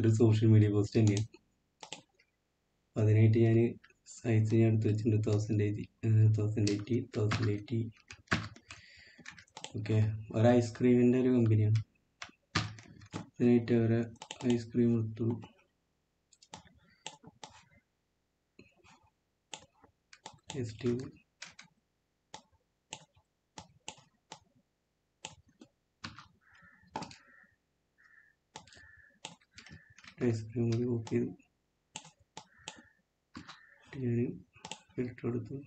ഒരു social media post തന്നെയാണ് അപ്പോൾ അതിനായിട്ട് ഞാൻ സൈസ് ഞാൻ എടുത്ത് വെച്ചിട്ടുണ്ട് thousand eighty thousand eighty thousand eighty okay ഒരു ഐസ്ക്രീമിൻ്റെ ഒരു കമ്പനിയാണ് ഇതിനായിട്ട് ഒരു ഐസ്ക്രീം എടുത്തു ടെസ്റ്റ് ചെയ്തു ഐസ്ക്രീം കൂടി ഓഫ് ചെയ്തു ഞാൻ ഫിൽറ്റർ എടുത്തു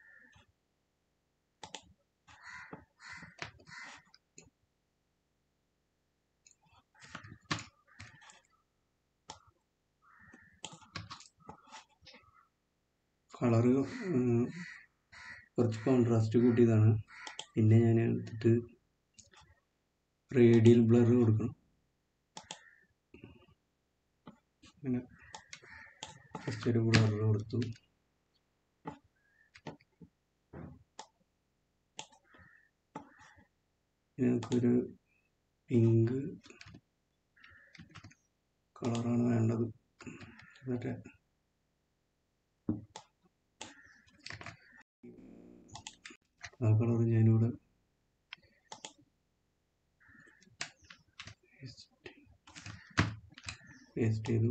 കളറ് കുറച്ച് കോൺട്രാസ്റ്റ് കൂട്ടിയതാണ് പിന്നെ ഞാൻ എടുത്തിട്ട് റേഡിയൽ ബ്ലർ കൊടുക്കണം അങ്ങനെ ഫസ്റ്റ് ഒരു ബ്ലർ കൊടുത്തു ഞങ്ങൾക്കൊരു പിങ്ക് കളറാണ് വേണ്ടത് മറ്റേ ആ കളർ ഞാനിവിടെ പേസ്റ്റ് ചെയ്തു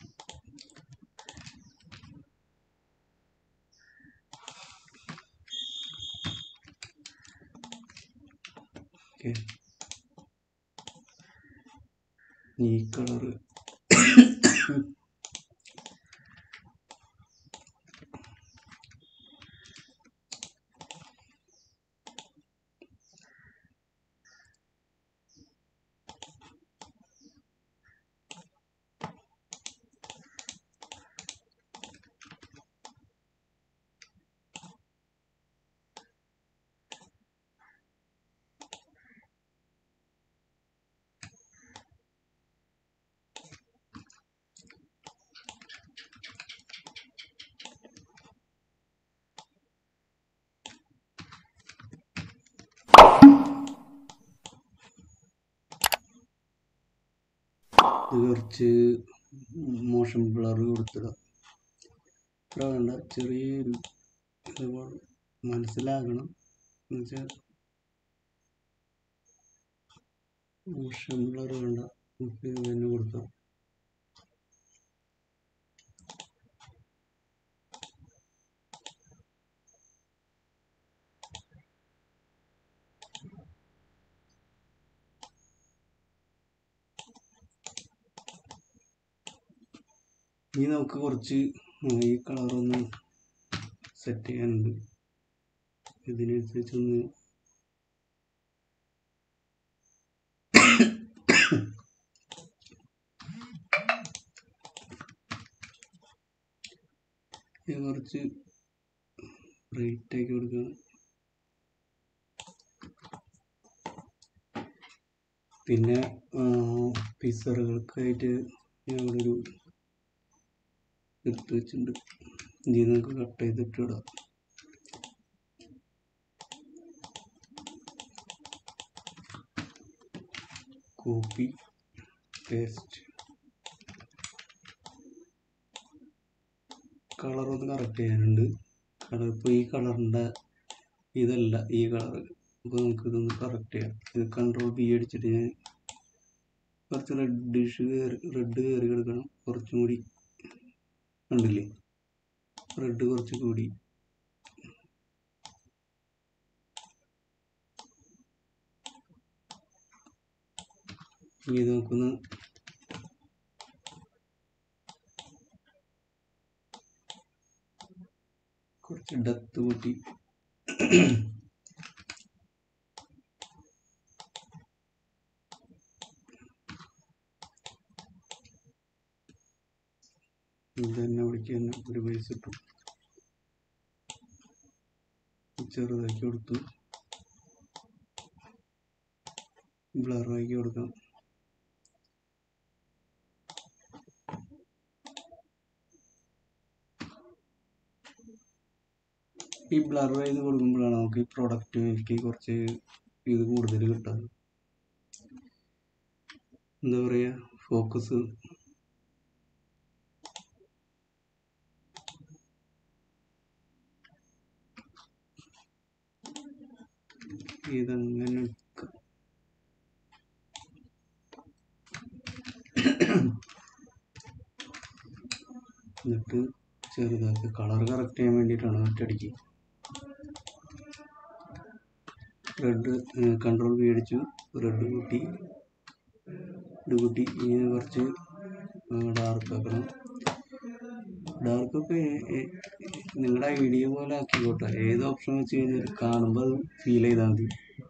ഓക്കെ ഈ കളറ് ഇത് കുറച്ച് മോഷൻ ബ്ലർ കൊടുത്തിടാം ഇത്ര വേണ്ട ചെറിയൊരു ഇത് പോലെ മനസ്സിലാകണം എന്നുവെച്ചാൽ മോഷൻ ബ്ലർ വേണ്ട നമുക്ക് ഇത് തന്നെ കൊടുക്കാം ഇനി നമുക്ക് കുറച്ച് ഈ കളറൊന്ന് സെറ്റ് ചെയ്യാനുണ്ട് ഇതിനനുസരിച്ചൊന്ന് ഇത് കുറച്ച് ബ്രൈറ്റ് ആക്കി കൊടുക്കണം പിന്നെ പിസറുകൾക്കായിട്ട് ഞാൻ ഇവിടെ ഒരു എടുത്ത് വെച്ചിട്ടുണ്ട് ഇതിൽ നമുക്ക് കട്ട് ചെയ്തിട്ട് ഇടാം കോപ്പി പേസ്റ്റ് കളർ ഒന്ന് കറക്റ്റ് ചെയ്യാനുണ്ട് കളർ ഇപ്പോൾ ഈ കളറിൻ്റെ ഇതല്ല ഈ കളർ അപ്പോൾ നമുക്ക് ഇതൊന്ന് കറക്റ്റ് ചെയ്യാം ഇത് കൺട്രോൾ ബി അടിച്ചിട്ട് ഞാൻ കുറച്ച് റെഡിഷ് കയറി റെഡ് കയറി കിടക്കണം കുറച്ചും കൂടി കണ്ടില്ലേ റെഡ് കുറച്ച് കൂടി ഇനി ഇത് നമുക്കൊന്ന് കുറച്ച് ഡെപ്ത് കൂട്ടി ഇത് തന്നെ അവിടേക്ക് തന്നെ ഒരു ബേസ് ഇട്ടു ചെറുതാക്കി കൊടുത്തു ബ്ലറാക്കി കൊടുക്കാം ഈ ബ്ലർ ചെയ്ത് കൊടുക്കുമ്പോഴാണ് നമുക്ക് ഈ പ്രൊഡക്റ്റിലേക്ക് കുറച്ച് ഇത് കൂടുതൽ കിട്ടുന്നത് എന്താ പറയുക ഫോക്കസ് ഇതങ്ങനെ എടുക്കാം എന്നിട്ട് ചെറുതാക്കി കളർ കറക്റ്റ് ചെയ്യാൻ വേണ്ടിയിട്ടാണ് ഒറ്റയടിക്ക് റെഡ് കൺട്രോൾ വി അടിച്ചു റെഡ് കൂട്ടി ഇത് കൂട്ടി ഇനി കുറച്ച് ഡാർക്ക് ആക്കണം ഡാർക്ക് ഒക്കെ നിങ്ങളുടെ ഐഡിയ പോലെ ആക്കിക്കോട്ടെ ഏത് ഓപ്ഷൻ വെച്ച് കഴിഞ്ഞാൽ കാണുമ്പോൾ അത് ഫീൽ ചെയ്താൽ മതി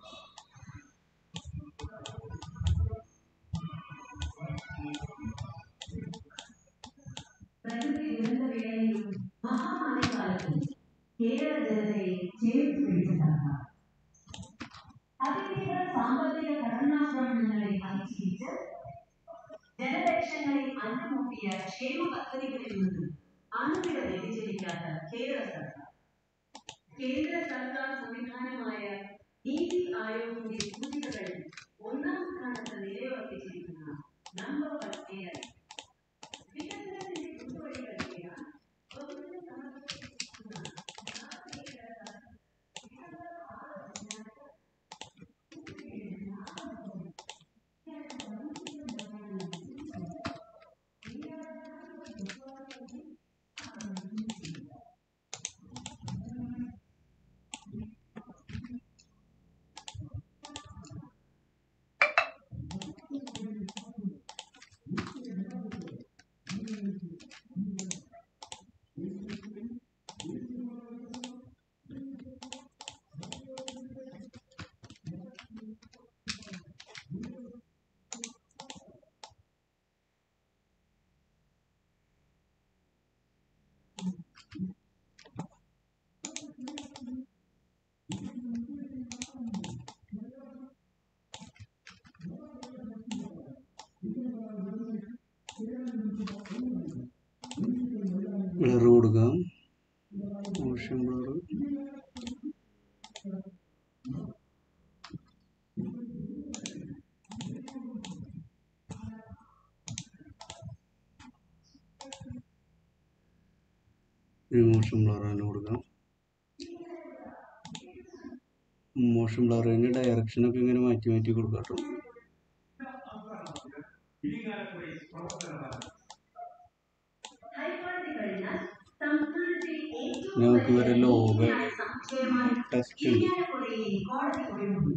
പ്രകൃതി ദുരന്തവേളയിലും മഹാമാരിക്കാലത്തും കേരള ജനതയെ ചേർത്ത് പിടിച്ചതാക്കാം അതിതീവ്ര സാമ്പത്തിക കടന്നാക്രമണങ്ങളെ അതിജീവിച്ച് ജനലക്ഷങ്ങളെ അന്നുമുട്ടിയ ക്ഷേമ പദ്ധതികളിൽ നിന്നും അണുവിട വ്യതിചലിക്കാത്ത കേരള സർക്കാർ കേന്ദ്ര സർക്കാർ സംവിധാനമായ നീതി ആയോഗിന്റെ സൂചികകളിൽ ഒന്നാം സ്ഥാനത്ത് നിലയുറപ്പിച്ചിരിക്കുന്ന നമ്പർ വൺ കേരളം വികസനത്തിന്റെ കുറുവഴികൾ ചെയ്യാൻ ബഹുജന സമർപ്പിക്കുന്ന ബ്ലർ കൊടുക്കാം മോഷൻ ബ്ലർ ഒരു മോഷൻ ബ്ലർ തന്നെ കൊടുക്കാം മോഷൻ ബ്ലറിൻ്റെ ഡയറക്ഷനൊക്കെ ഇങ്ങനെ മാറ്റി മാറ്റി കൊടുക്കാം കേട്ടോ ഹൈക്കോടതി കഴിഞ്ഞാൽ സംസ്ഥാനത്തെ ഏറ്റവും നമുക്ക് ഇവരെ ലോക വലിയ സമുച്ചയമായ ടെസ്റ്റ് ഉണ്ട് ഇരിങ്ങാലക്കുടയിൽ കോടതി ഒഴിവുണ്ട്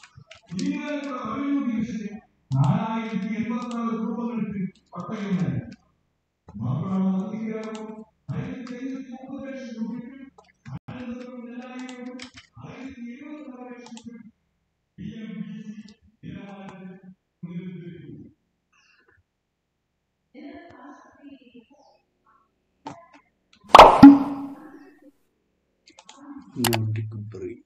നാലായിരത്തി എൺപത്തിനാല് കുടുംബങ്ങൾക്ക് പട്ടയമുണ്ടായി മാത്രമല്ല അധികാരവും ആയിരത്തി അഞ്ഞൂറ്റി മുപ്പത് ലക്ഷം രൂപയ്ക്ക് ആനന്ദവും നെല്ലായിരവും ആയിരത്തി എഴുപത്തിനാല് ലക്ഷം രൂപ പി എം ബി സി നിലവാരത്തിൽ പുനരുദ്ധരിക്കുന്നു നോട്ടിക് ബ്രേക്ക്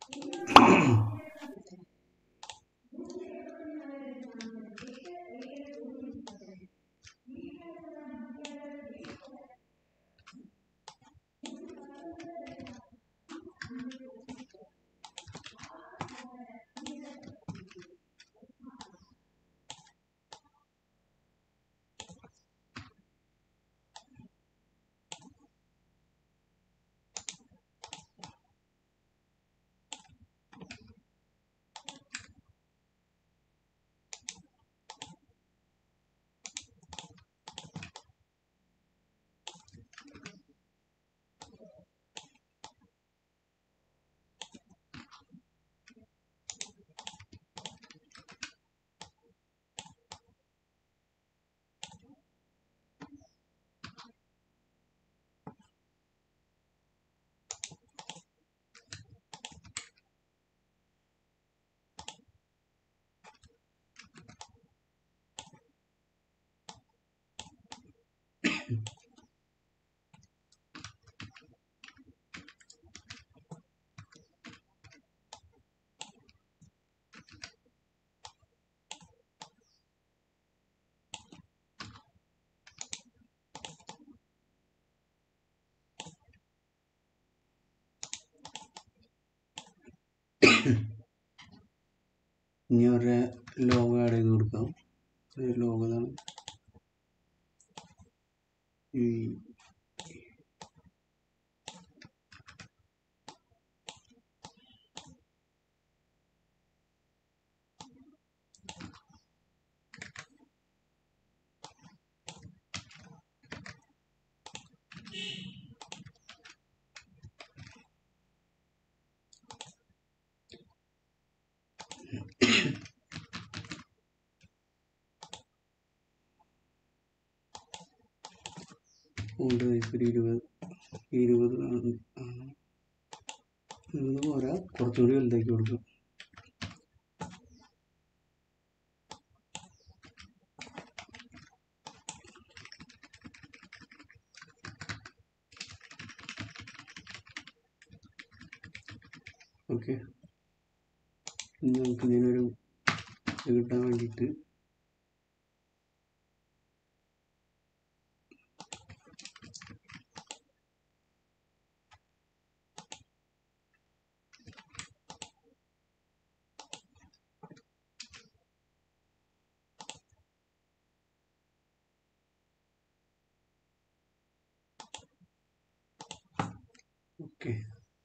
ഇനി അവരുടെ ലോഗോ ആഡ് ചെയ്ത് കൊടുക്കാം ഒരു ലോഗോ ഇതാണ് ഈ ഫോണ്ട് സൈസ് ഒരു ഇരുപത് ഇരുപത് ആണ്. ആ. ഇരുപത് പോരാ കുറച്ചുകൂടി വലുതാക്കി കൊടുക്കും ഓക്കെ ഇനി നമുക്ക് ഇതിനൊരു ഇത് കിട്ടാൻ വേണ്ടിയിട്ട് ഓക്കെ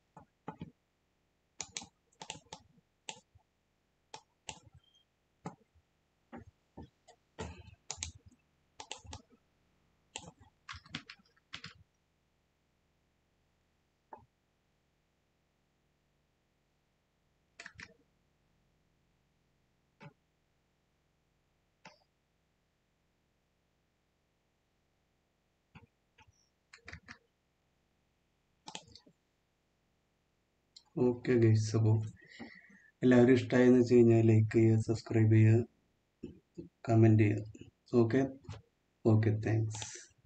ഓക്കെ ഗൈസ് അപ്പോൾ എല്ലാവരും ഇഷ്ടമായെന്ന് വെച്ച് കഴിഞ്ഞാൽ ലൈക്ക് ചെയ്യുക സബ്സ്ക്രൈബ് ചെയ്യുക കമൻറ്റ് ചെയ്യുക ഓക്കെ ഓക്കെ താങ്ക്സ്